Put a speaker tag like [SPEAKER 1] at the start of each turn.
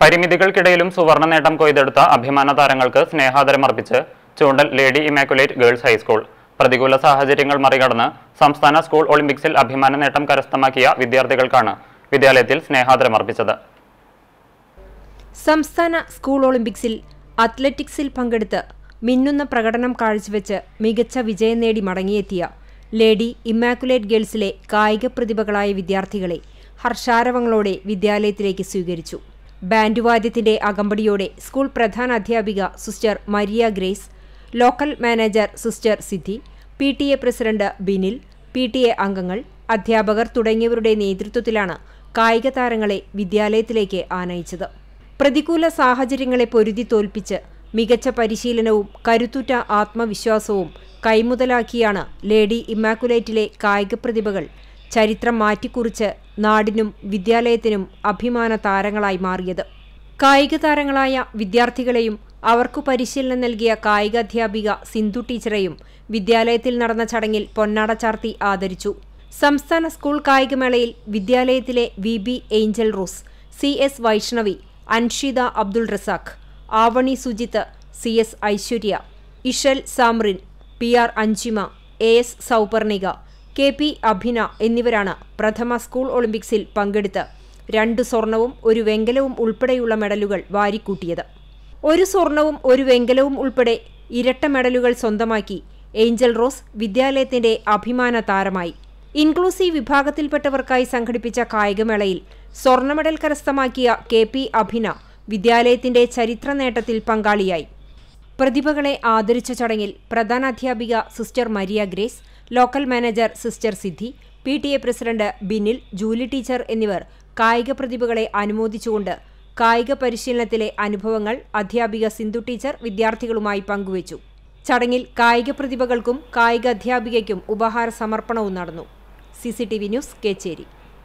[SPEAKER 1] പരിമിതികൾക്കിടയിലും സുവർണ നേട്ടം കൊയ്തെടുത്ത അഭിമാന താരങ്ങൾക്ക് സ്നേഹാദരമർപ്പിച്ച് Choondal lady immaculate girls high school പ്രതികൂല സാഹചര്യങ്ങൾ മറികടന്ന് സംസ്ഥാന സ്കൂൾ ഒളിമ്പിക്സിൽ അഭിമാന നേട്ടം കരസ്ഥമാക്കിയ വിദ്യാർത്ഥികൾക്കാണ് വിദ്യാലയത്തിൽ സ്നേഹാദരമർപ്പിച്ചത്
[SPEAKER 2] സംസ്ഥാന സ്കൂൾ ഒളിമ്പിക്സിൽ അത്ലറ്റിക്സിൽ പങ്കെടുത്ത് മിന്നുന്ന പ്രകടനം കാഴ്ചവെച്ച് മികച്ച വിജയം നേടി മടങ്ങിയെത്തിയ ലേഡി ഇമ്മാക്കുലേറ്റ് ഗേൾസിലെ കായിക പ്രതിഭകളായ വിദ്യാർത്ഥികളെ ഹർഷാരവങ്ങളോടെ വിദ്യാലയത്തിലേക്ക് സ്വീകരിച്ചു ബാൻഡ് വാദ്യത്തിന്റെ അകമ്പടിയോടെ സ്കൂൾ പ്രധാന അധ്യാപിക sister Maria Grace local manager sister Siddhi P T A president Binil P T A അംഗങ്ങൾ അധ്യാപകർ തുടങ്ങിയവരുടെ നേതൃത്വത്തിലാണ് കായിക താരങ്ങളെ വിദ്യാലയത്തിലേക്ക് ആനയിച്ചത് പ്രതികൂല സാഹചര്യങ്ങളെ പൊരുതി തോൽപ്പിച്ച് മികച്ച പരിശീലനവും കരുത്തുറ്റ ആത്മവിശ്വാസവും കൈമുതലാക്കിയാണ് ലേഡി ഇമ്മാക്കുലേറ്റിലെ കായിക പ്രതിഭകൾ ചരിത്രം മാറ്റിക്കുറിച്ച് നാടിനും വിദ്യാലയത്തിനും അഭിമാന താരങ്ങളായി മാറിയത് കായിക താരങ്ങളായ വിദ്യാർത്ഥികളെയും അവർക്കു പരിശീലനം നൽകിയ കായിക അധ്യാപിക സിന്ധു ടീച്ചറെയും വിദ്യാലയത്തിൽ നടന്ന ചടങ്ങിൽ പൊന്നാട ചാർത്തി ആദരിച്ചു സംസ്ഥാന സ്കൂൾ കായികമേളയിൽ വിദ്യാലയത്തിലെ V B Angel Rose C S Vaishnavi Anshitha Abdul Razak Avani Sujith C S Aishwarya Ishal Samrin P R Anjima A S Souparnika K P Abhina എന്നിവരാണ് പ്രഥമ സ്കൂൾ ഒളിമ്പിക്സിൽ പങ്കെടുത്ത് രണ്ട് സ്വർണവും ഒരു വെങ്കലവും ഉൾപ്പെടെയുള്ള മെഡലുകൾ വാരിക്കൂട്ടിയത് ഒരു സ്വർണവും ഒരു വെങ്കലവും ഉൾപ്പെടെ ഇരട്ട മെഡലുകൾ സ്വന്തമാക്കി ഏഞ്ചൽ റോസ് വിദ്യാലയത്തിന്റെ അഭിമാന താരമായി ഇൻക്ലൂസീവ് വിഭാഗത്തിൽപ്പെട്ടവർക്കായി സംഘടിപ്പിച്ച കായികമേളയിൽ സ്വർണ്ണ മെഡൽ കരസ്ഥമാക്കിയ കെ പി അഭിന വിദ്യാലയത്തിന്റെ ചരിത്ര നേട്ടത്തിൽ പങ്കാളിയായി പ്രതിഭകളെ ആദരിച്ച ചടങ്ങിൽ പ്രധാനാധ്യാപിക sister Maria Grace local manager sister Siddhi P T A president Binil Julie teacher എന്നിവർ കായിക പ്രതിഭകളെ അനുമോദിച്ചുകൊണ്ട് കായിക പരിശീലനത്തിലെ അനുഭവങ്ങൾ അധ്യാപിക സിന്ധു ടീച്ചർ വിദ്യാർത്ഥികളുമായി പങ്കുവച്ചു ചടങ്ങിൽ കായിക പ്രതിഭകൾക്കും കായിക അധ്യാപികയ്ക്കും ഉപഹാര സമർപ്പണവും നടന്നു സി ന്യൂസ് കേച്ചേരി